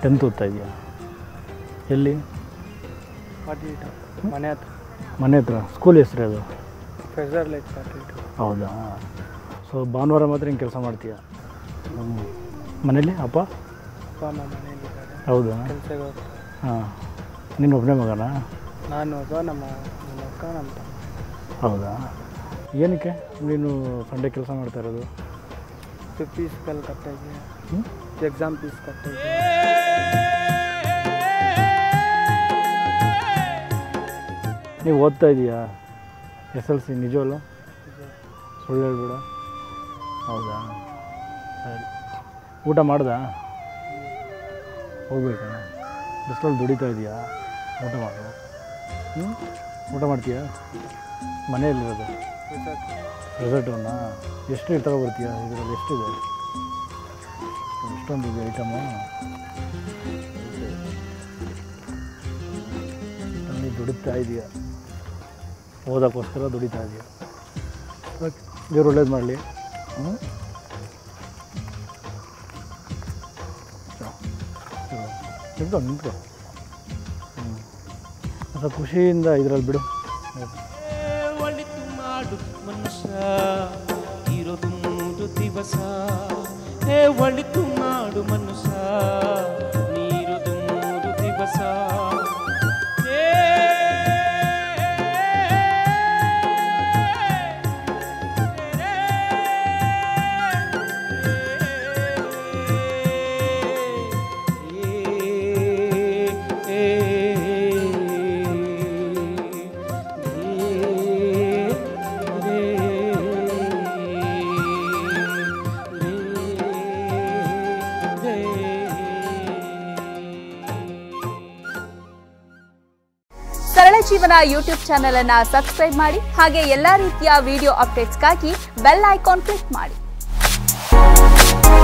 tenth ಓದ್ತಾ ಇದೆಯಾ ಎಲ್ಲಿ ಪಾಟೀಲ್ ಮನೆ ಹತ್ರ ಮನೆ ಹತ್ರ ಸ್ಕೂಲ್ ಹೆಸ್ರು ಅದು ಫೆಸರ್ ಲೈಕ್ ಪಾಟೀಲ್ ಹೌದಾ ಸೊ ಭಾನುವಾರ ಮಾತ್ರ ಹಿಂಗೆ ಕೆಲಸ ಮಾಡ್ತೀಯ ಹ್ಞೂ ಮನೇಲಿ ಅಪ್ಪ ಅಪ್ಪ ಅಮ್ಮ ಮನೆಯಲ್ಲಿದ್ದಾರೆ ಹೌದಾ ಕೆಲಸಕ್ಕೆ ಹೋಗ್ತಾರೆ ಹಾಂ ನೀನು ಒಬ್ಬನೇ ಮಗನಾ ನಾನು ಒಬ್ಬ ನಮ್ಮ ನಮ್ಮ ಅಕ್ಕ ನಮ್ಮ ತಮ್ಮ ಹೌದಾ ಏನಕ್ಕೆ ನೀನು ಸಂಡೇ ಕೆಲಸ ಮಾಡ್ತಾ ಇರೋದು ಫೀಸ್ಗಳು ಕಟ್ಟಾಗಿ ಹ್ಞೂ ಎಕ್ಸಾಮ್ ಫೀಸ್ ಕಟ್ಟಾಗಿ ನೀವು ಓದ್ತಾ ಇದೀಯಾ ಎಸ್ ಎಲ್ ಸಿ ನಿಜವಲ್ಲ ಸುಳ್ಳು ಹೇಳ್ಬೇಡ ಹೌದಾ ಸರಿ ಊಟ ಮಾಡ್ದಾ ಹೋಗ್ಬೇಕಾ ಬಿಸಿಲಲ್ಲಿ ದುಡಿತಾ ಇದೆಯಾ ಊಟ ಮಾಡು ಹ್ಞೂ ಊಟ ಮಾಡ್ತೀಯಾ ಮನೆಯಲ್ಲಿರೋದು ರೆಸಾರ್ಟನ್ನ ಎಷ್ಟು ಇರ್ತಾ ಬರ್ತೀಯ ಇದರಲ್ಲಿ ಎಷ್ಟಿದೆ ಎಷ್ಟೊಂದು ಇದೆ ಐಟಮು ಅಲ್ಲಿ ದುಡಿತಾ ಇದೆಯಾ ಓದೋಕ್ಕೋಸ್ಕರ ದುಡಿತಾ ಇದೆಯಾ ದೇವ್ರು ಒಳ್ಳೇದು ಮಾಡಲಿ ಹ್ಞೂ ನಿಂತ್ಕೊ ನಿಂತ್ಕೊ ಹ್ಞೂ ಸ್ವಲ್ಪ ಖುಷಿಯಿಂದ ಇದರಲ್ಲಿ ಬಿಡು ಒಳಿತು ಮಾಡು ಮನುಷ್ಯ ಇರೋದು ಮೂರು ದಿವಸ ಹೇ ಒಳಿತು ಮಾಡು ಮನುಷ್ಯ ನೀರೋದು ಮೂರು ದಿವಸ ಏ ಸರಳ ಜೀವನ ಯೂಟ್ಯೂಬ್ ಚಾನೆಲ್ ಅನ್ನ ಸಬ್ಸ್ಕ್ರೈಬ್ ಮಾಡಿ ಹಾಗೆ ಎಲ್ಲಾ ರೀತಿಯ ವಿಡಿಯೋ ಅಪ್ಡೇಟ್ಸ್ಗಾಗಿ ಬೆಲ್ ಐಕಾನ್ ಕ್ಲಿಕ್ ಮಾಡಿ